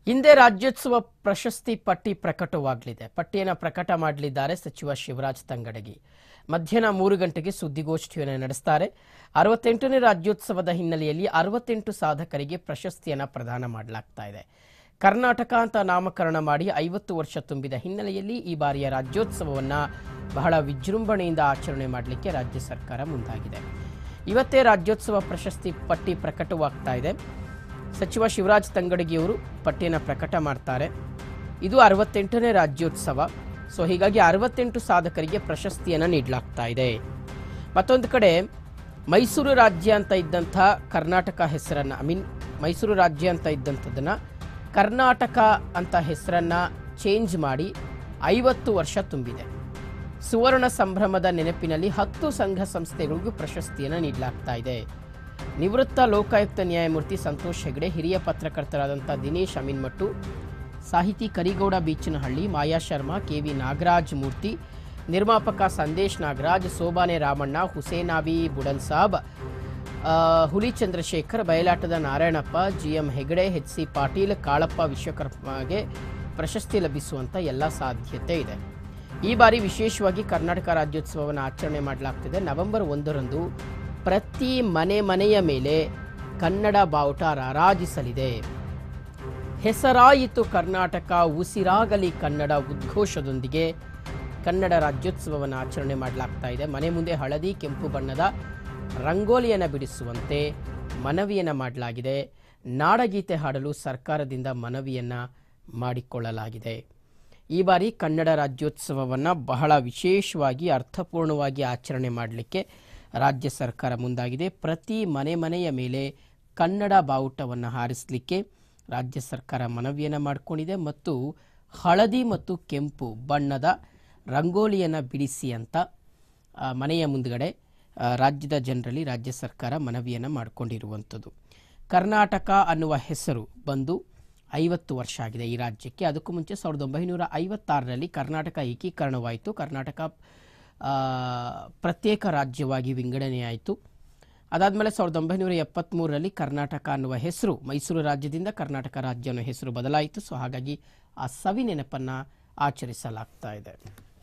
ಹಿಂದೆ ರಾಜ್ಯೋತ್ಸವ ಪ್ರಶಸ್ತಿ ಪಟ್ಟಿ ಪ್ರಕಟವಾಗಲಿದೆ ಪಟ್ಟಿಯನ್ನು ಪ್ರಕಟ ಮಾಡಲಿದ್ದಾರೆ ಸಚಿವ ಶಿವರಾಜ್ ತಂಗಡಗಿ ಮಧ್ಯಾಹ್ನ ಮೂರು ಗಂಟೆಗೆ ಸುದ್ದಿಗೋಷ್ಠಿಯನ್ನು ನಡೆಸ್ತಾರೆ ಅರವತ್ತೆಂಟನೇ ರಾಜ್ಯೋತ್ಸವದ ಹಿನ್ನೆಲೆಯಲ್ಲಿ ಅರವತ್ತೆಂಟು ಸಾಧಕರಿಗೆ ಪ್ರಶಸ್ತಿಯನ್ನು ಪ್ರದಾನ ಮಾಡಲಾಗ್ತಾ ಇದೆ ಕರ್ನಾಟಕ ಅಂತ ನಾಮಕರಣ ಮಾಡಿ ಐವತ್ತು ವರ್ಷ ತುಂಬಿದ ಹಿನ್ನೆಲೆಯಲ್ಲಿ ಈ ಬಾರಿಯ ರಾಜ್ಯೋತ್ಸವವನ್ನು ಬಹಳ ವಿಜೃಂಭಣೆಯಿಂದ ಆಚರಣೆ ಮಾಡಲಿಕ್ಕೆ ರಾಜ್ಯ ಸರ್ಕಾರ ಮುಂದಾಗಿದೆ ಇವತ್ತೇ ರಾಜ್ಯೋತ್ಸವ ಪ್ರಶಸ್ತಿ ಪಟ್ಟಿ ಪ್ರಕಟವಾಗ್ತಾ ಇದೆ ಸಚಿವ ಶಿವರಾಜ್ ತಂಗಡಗಿಯವರು ಪಟ್ಟಿಯನ್ನು ಪ್ರಕಟ ಮಾಡ್ತಾರೆ ಇದು ಅರವತ್ತೆಂಟನೇ ರಾಜ್ಯೋತ್ಸವ ಸೊ ಹೀಗಾಗಿ ಅರವತ್ತೆಂಟು ಸಾಧಕರಿಗೆ ಪ್ರಶಸ್ತಿಯನ್ನು ನೀಡಲಾಗ್ತಾ ಇದೆ ಮತ್ತೊಂದು ಕಡೆ ಮೈಸೂರು ರಾಜ್ಯ ಅಂತ ಇದ್ದಂಥ ಕರ್ನಾಟಕ ಹೆಸರನ್ನು ಐ ಮೀನ್ ಮೈಸೂರು ರಾಜ್ಯ ಅಂತ ಇದ್ದಂಥದ್ದನ್ನು ಕರ್ನಾಟಕ ಅಂತ ಹೆಸರನ್ನು ಚೇಂಜ್ ಮಾಡಿ ಐವತ್ತು ವರ್ಷ ತುಂಬಿದೆ ಸುವರ್ಣ ಸಂಭ್ರಮದ ನೆನಪಿನಲ್ಲಿ ಹತ್ತು ಸಂಘ ಸಂಸ್ಥೆಗಳಿಗೂ ಪ್ರಶಸ್ತಿಯನ್ನು ನೀಡಲಾಗ್ತಾ ಇದೆ ನಿವೃತ್ತ ಲೋಕಾಯುಕ್ತ ನ್ಯಾಯಮೂರ್ತಿ ಸಂತೋಷ್ ಹೆಗಡೆ ಹಿರಿಯ ಪತ್ರಕರ್ತರಾದಂಥ ದಿನೇಶ್ ಅಮೀನ್ಮಟ್ಟು ಸಾಹಿತಿ ಕರಿಗೌಡ ಬೀಚನಹಳ್ಳಿ ಮಾಯಾ ಶರ್ಮಾ ಕೆ ವಿ ನಾಗರಾಜ್ ಮೂರ್ತಿ ನಿರ್ಮಾಪಕ ಸಂದೇಶ್ ನಾಗರಾಜ್ ಸೋಬಾನೆ ರಾಮಣ್ಣ ಹುಸೇನಾಬಿ ಬುಡನ್ ಸಾಬ್ ಆ, ಹುಲಿ ಚಂದ್ರಶೇಖರ್ ಬಯಲಾಟದ Narayanappa G M Hegde H C Patil Kalappa ವಿಶ್ವಕರ್ಮಗೆ ಪ್ರಶಸ್ತಿ ಲಭಿಸುವಂಥ ಎಲ್ಲ ಸಾಧ್ಯತೆ ಇದೆ ಈ ಬಾರಿ ವಿಶೇಷವಾಗಿ ಕರ್ನಾಟಕ ರಾಜ್ಯೋತ್ಸವವನ್ನು ಆಚರಣೆ ಮಾಡಲಾಗ್ತಿದೆ ನವೆಂಬರ್ ಒಂದರಂದು ಪ್ರತಿ ಮನೆ ಮನೆಯ ಮೇಲೆ ಕನ್ನಡ ಬಾವುಟ ರಾರಾಜಿಸಲಿದೆ ಹೆಸರಾಯಿತು ಕರ್ನಾಟಕ ಉಸಿರಾಗಲಿ ಕನ್ನಡ ಉದ್ಘೋಷದೊಂದಿಗೆ ಕನ್ನಡ ರಾಜ್ಯೋತ್ಸವವನ್ನು ಆಚರಣೆ ಮಾಡಲಾಗ್ತಾ ಇದೆ ಮನೆ ಮುಂದೆ ಹಳದಿ ಕೆಂಪು ಬಣ್ಣದ ರಂಗೋಲಿಯನ್ನು ಬಿಡಿಸುವಂತೆ ಮನವಿಯನ್ನು ಮಾಡಲಾಗಿದೆ ನಾಡಗೀತೆ ಹಾಡಲು ಸರ್ಕಾರದಿಂದ ಮನವಿಯನ್ನು ಮಾಡಿಕೊಳ್ಳಲಾಗಿದೆ ಈ ಬಾರಿ ಕನ್ನಡ ರಾಜ್ಯೋತ್ಸವವನ್ನು ಬಹಳ ವಿಶೇಷವಾಗಿ ಅರ್ಥಪೂರ್ಣವಾಗಿ ಆಚರಣೆ ಮಾಡಲಿಕ್ಕೆ ರಾಜ್ಯ ಸರ್ಕಾರ ಮುಂದಾಗಿದೆ ಪ್ರತಿ ಮನೆ ಮನೆಯ ಮೇಲೆ ಕನ್ನಡ ಬಾವುಟವನ್ನು ಹಾರಿಸಲಿಕ್ಕೆ ರಾಜ್ಯ ಸರ್ಕಾರ ಮನವಿಯನ್ನು ಮಾಡಿಕೊಂಡಿದೆ ಮತ್ತು ಹಳದಿ ಮತ್ತು ಕೆಂಪು ಬಣ್ಣದ ರಂಗೋಲಿಯನ್ನು ಬಿಡಿಸಿ ಅಂತ ಆ, ಮನೆಯ ಮುಂದುಗಡೆ ಆ, ರಾಜ್ಯದ ಜನರಲ್ಲಿ ರಾಜ್ಯ ಸರ್ಕಾರ ಮನವಿಯನ್ನು ಮಾಡಿಕೊಂಡಿರುವಂಥದ್ದು ಕರ್ನಾಟಕ ಅನ್ನುವ ಹೆಸರು ಬಂದು ಐವತ್ತು ವರ್ಷ ಆಗಿದೆ ಈ ರಾಜ್ಯಕ್ಕೆ ಅದಕ್ಕೂ ಮುಂಚೆ ಸಾವಿರದ ಒಂಬೈನೂರ ಐವತ್ತಾರರಲ್ಲಿ ಕರ್ನಾಟಕ ಏಕೀಕರಣವಾಯಿತು ಕರ್ನಾಟಕ ಆ, ಪ್ರತ್ಯೇಕ ರಾಜ್ಯವಾಗಿ ವಿಂಗಡಣೆಯಾಯಿತು ಅದಾದಮೇಲೆ ಸಾವಿರದ ಒಂಬೈನೂರ ಎಪ್ಪತ್ತ್ಮೂರರಲ್ಲಿ ಕರ್ನಾಟಕ ಅನ್ನುವ ಹೆಸರು ಮೈಸೂರು ರಾಜ್ಯದಿಂದ ಕರ್ನಾಟಕ ರಾಜ್ಯ ಅನ್ನೋ ಹೆಸರು ಬದಲಾಯಿತು ಸೊ ಹಾಗಾಗಿ ಆ ಸವಿ ನೆನಪನ್ನು ಆಚರಿಸಲಾಗ್ತಾ ಇದೆ